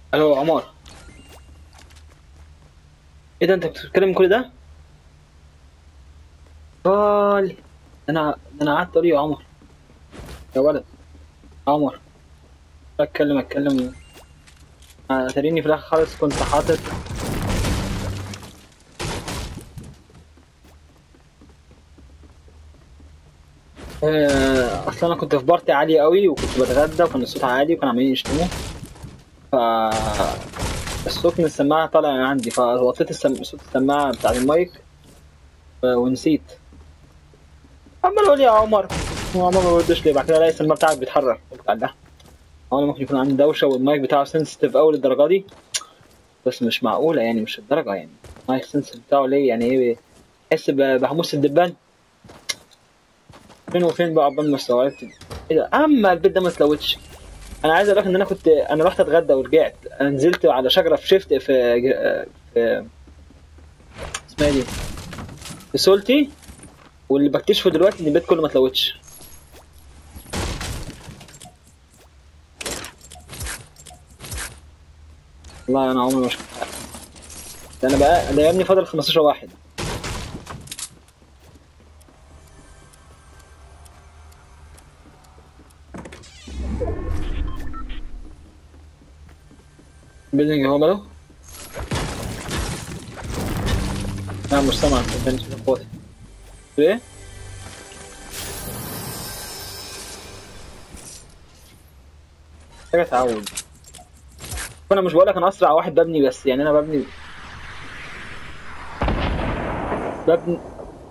الو عمر ايه ده انت بتتكلم كل ده؟ قال انا انا قعدت اقول يا عمر يا ولد عمر اتكلم اتكلم آه، تريني في الاخر خالص كنت حاطط آه، اصلا انا كنت في بارتي عالي قوي وكنت بتغدى وكان الصوت عالي وكانوا عمالين يشتموا ف الصوت من السماعه طالع من عندي فوطيت السم... صوت السماعه بتاع المايك آه، ونسيت عمال اقول يا عمر وعمر ما بردش ليه بعد كده الاقي السماعه بتاعك بيتحرك قلت الله هو انا ممكن يكون عندي دوشه والمايك بتاعه سنسيتيف قوي للدرجه دي بس مش معقوله يعني مش الدرجه يعني المايك سنسيتيف بتاعه ليه يعني ايه بحس ب- بحموس الدبان فين وفين بقى عقبال ما استوعبت ايه ده اما البيت ده ما اتلوتش انا عايز اقول لك ان انا كنت انا رحت اتغدى ورجعت انا نزلت على شجره في شفت في في اسمها إيه دي في سولتي واللي بكتشفه دلوقتي ان البيت كله ما اتلوتش والله انا عمري ما شفت حاجة. ده انا بقى ده يا ابني فاضل 15 واحد بيلدينج هو ماله؟ لا مش سامع صدقني شوف اخواتي ايه؟ حاجة تعود انا مش بقولك انا اسرع واحد ببني بس يعني انا ببني ببني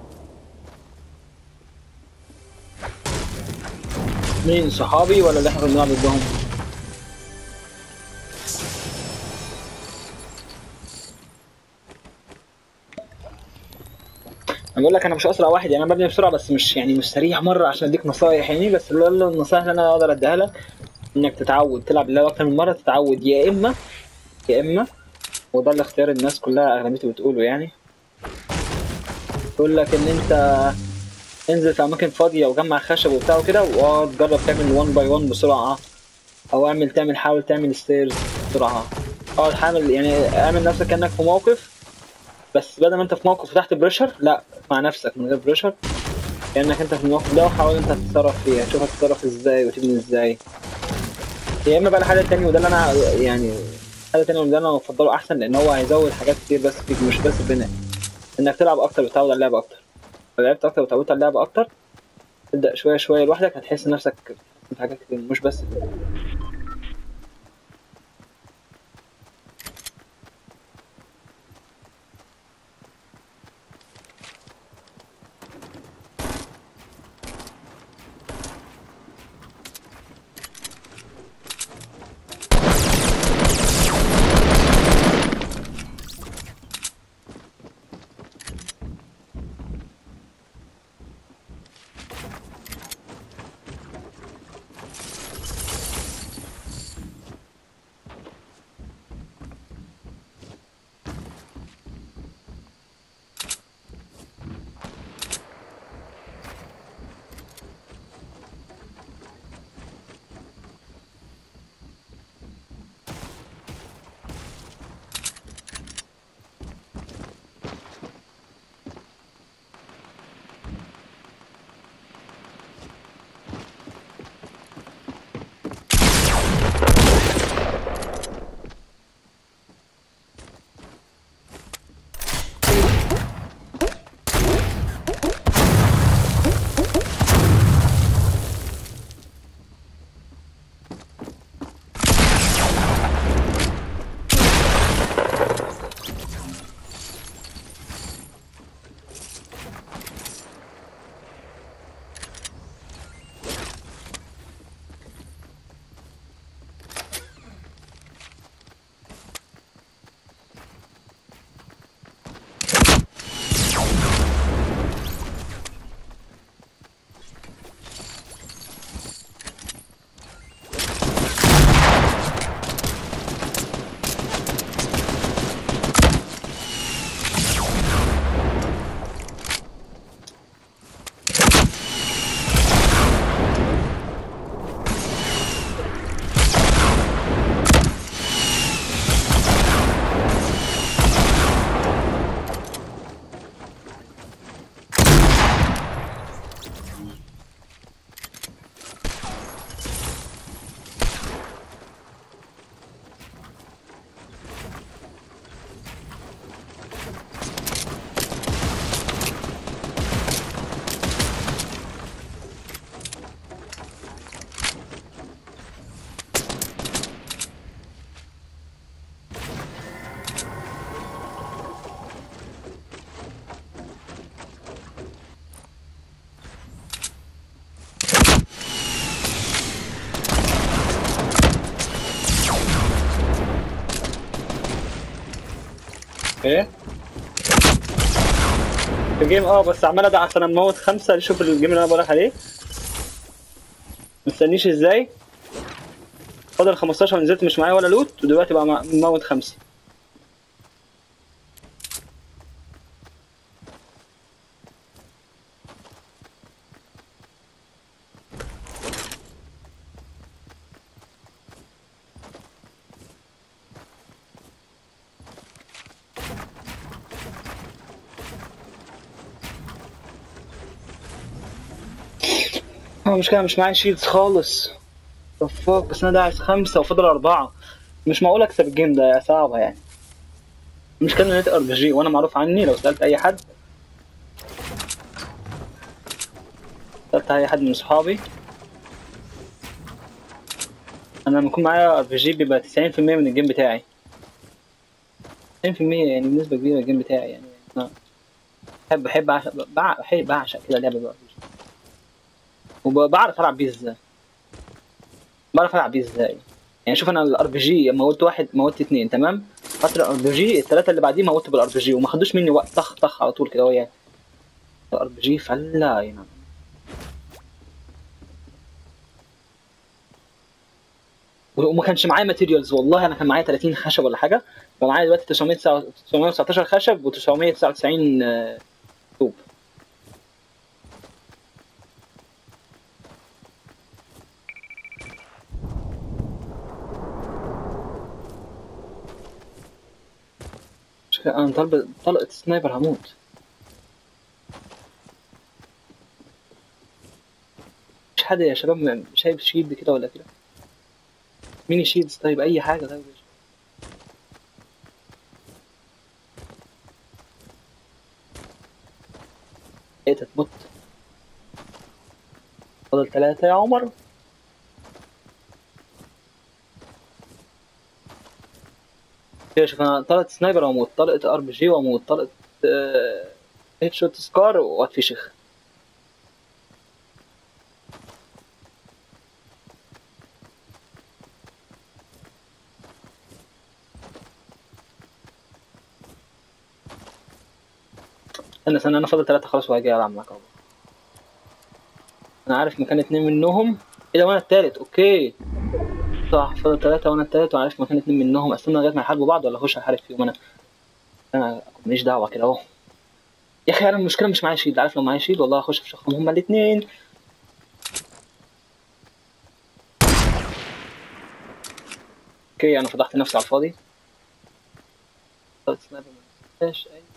مين صحابي ولا اللي احنا كنا بنلعب ضدهم؟ انا بقول لك انا مش اسرع واحد يعني انا ببني بسرعه بس مش يعني مش سريع مره عشان اديك نصايح يعني بس اللي اللي النصايح اللي انا اقدر اديها لك انك تتعود تلعب اللعبه اكتر من مره تتعود يا اما يا اما وده اللي اختيار الناس كلها اغلبيته بتقوله يعني تقول لك ان انت انزل في اماكن فاضيه وجمع خشب وبتاع وكده واقعد جرب تعمل 1 باي 1 بسرعه او اعمل تعمل حاول تعمل ستيرز بسرعه اقعد حامل يعني اعمل نفسك كانك في موقف بس بدل ما انت في موقف تحت بريشر لا مع نفسك من غير بريشر كانك انت في الموقف ده وحاول انت تتصرف فيه تشوف هتتصرف ازاي وتبني ازاي يا اما بقى الحل التاني وده اللي انا يعني الحل التاني وده اللي انا بفضله احسن لان هو هيزود حاجات كتير بس فيك مش بس بناء انك تلعب اكتر وتتعود على اللعبه اكتر لو لعبت اكتر وتعودت على اللعبه اكتر تبدا شويه شويه لوحدك هتحس نفسك في حاجات كتير مش بس كده ايه في جيم اه بس عمال ادعس عشان اموت خمسة شوف الجيم اللي انا بقولك عليه مستنيش ازاي فاضل 15 نزلت مش معايا ولا لوت ودلوقتي بقى مع- مموت خمسة اه مش كده مش معايا شيلدز خالص فاك بس انا داعس خمسة وفضل أربعة مش معقول أكسب الجيم ده صعبة يعني مش كان نت ار بي جي وانا معروف عني لو سألت أي حد سألت أي حد من صحابي أنا لما يكون معايا ار بي جي بيبقى 90% من الجيم بتاعي 90% يعني بنسبة كبيرة من الجيم بتاعي يعني أنا بحب بحب أعشق بع- بحب بعشق كده لعبة بقى وبعرف ألعب بيه ازاي بعرف العب بيه ازاي يعني شوف انا الار بي جي موت واحد موت اتنين تمام قطر الار بي جي التلاته اللي بعديه موت بالار بي جي وما خدوش مني وقت طخ طخ على طول كده هو يعني الار بي جي فلا يعني وما كانش معايا ماتيريالز والله انا كان معايا 30 خشب ولا حاجه بقى معايا دلوقتي 919 خشب و999 طوب مش كده، انا طالب طلقة سنايبر هموت مش حد يا شباب م- شايف شيلد كده ولا كده ميني شيلدز طيب اي حاجة طيب ايه ده تموت فاضل ثلاثة يا عمر كده شوف انا طلقة سنايبر واموت طلقة ار بي جي واموت طلقة هيد شوت سكار واتفشخ استنى استنى انا فاضل ثلاثة خلاص وهاجي العب معاك اهو انا عارف مكان اتنين منهم ايه ده وانا التالت اوكي صح فاضل ثلاثة وانا التالت وعارف مكان اتنين منهم استنى لغاية ما يحاربوا بعض ولا اخش احارب فيهم انا انا ماليش دعوة كده اهو يا اخي انا المشكلة مش معايا شيلد عارف لو معايا شيلد والله اخش في شخهم هما الاتنين اوكي انا فضحت نفسي على الفاضي طلعت سنايبر ما فيهاش اي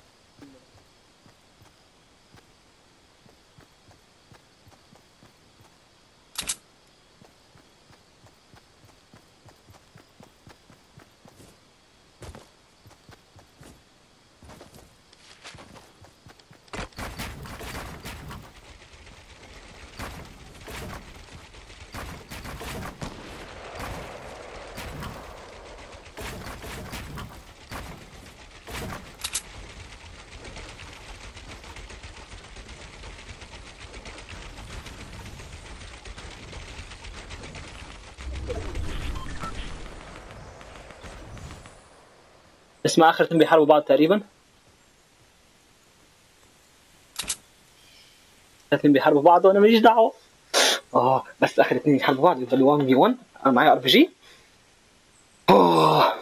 اسمع اخر اتنين بيحاربوا بعض تقريبا اخر اتنين بيحاربوا بعض وانا ماليش دعوه اه بس اخر اتنين يحاربوا بعض يفضلوا 1 في 1 انا معايا ار بي جي اوه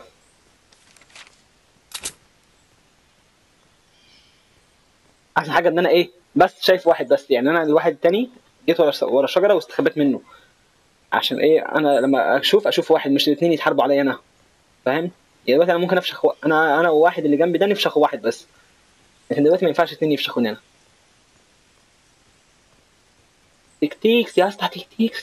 احسن حاجه ان انا ايه بس شايف واحد بس يعني انا الواحد التاني جيت ورا ورا الشجره واستخبيت منه عشان ايه انا لما اشوف اشوف واحد مش الاثنين يتحاربوا عليا انا فاهم يعني دلوقتي انا ممكن افشخ و... انا انا وواحد اللي جنبي ده نفشخ واحد بس لكن دلوقتي ما ينفعش اتنين يفشخوني انا تكتيكس يا اسطى تكتيكس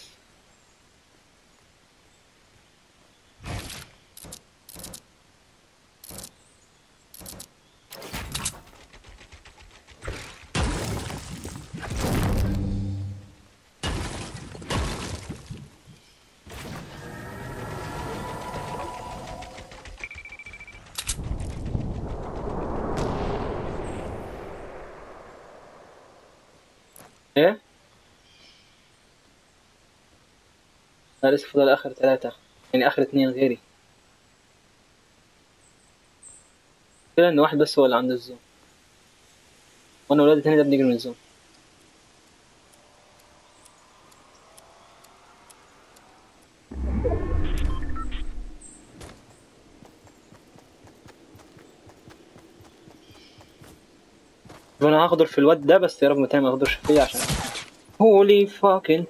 ايه لا لسه فاضل اخر ثلاثة يعني اخر اتنين غيري كده ان واحد بس هو اللي عنده الزوم وانا ولاد التاني ده بنجري من الزوم طب انا هاخدر في الواد ده بس يا رب متى ما ياخدرش فيا عشان هولي فاكن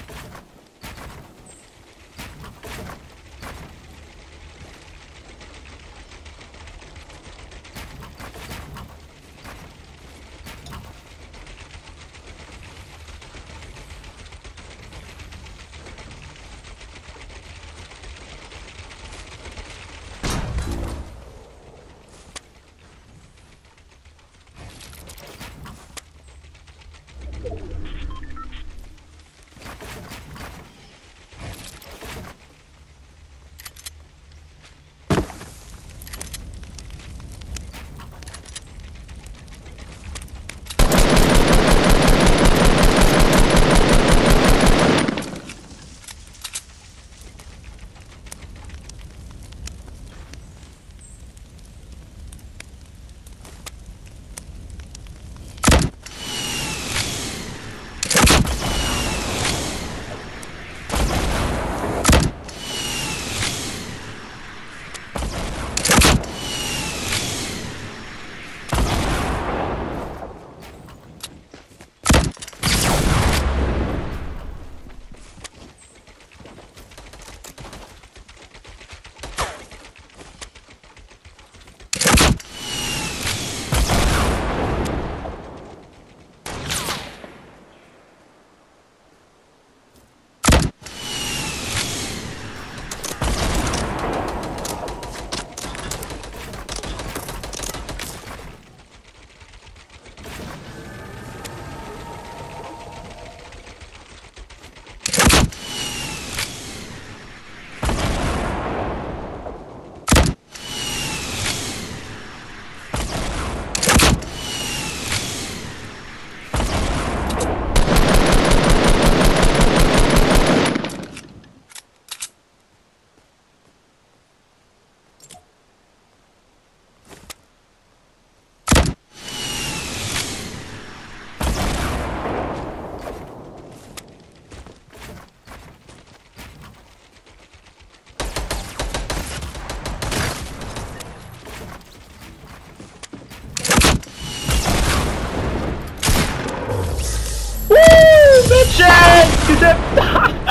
شيت كسبت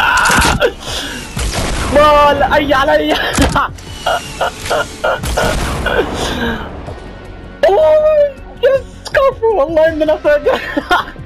مال اي علي اوه يس كفو والله اننا فاجر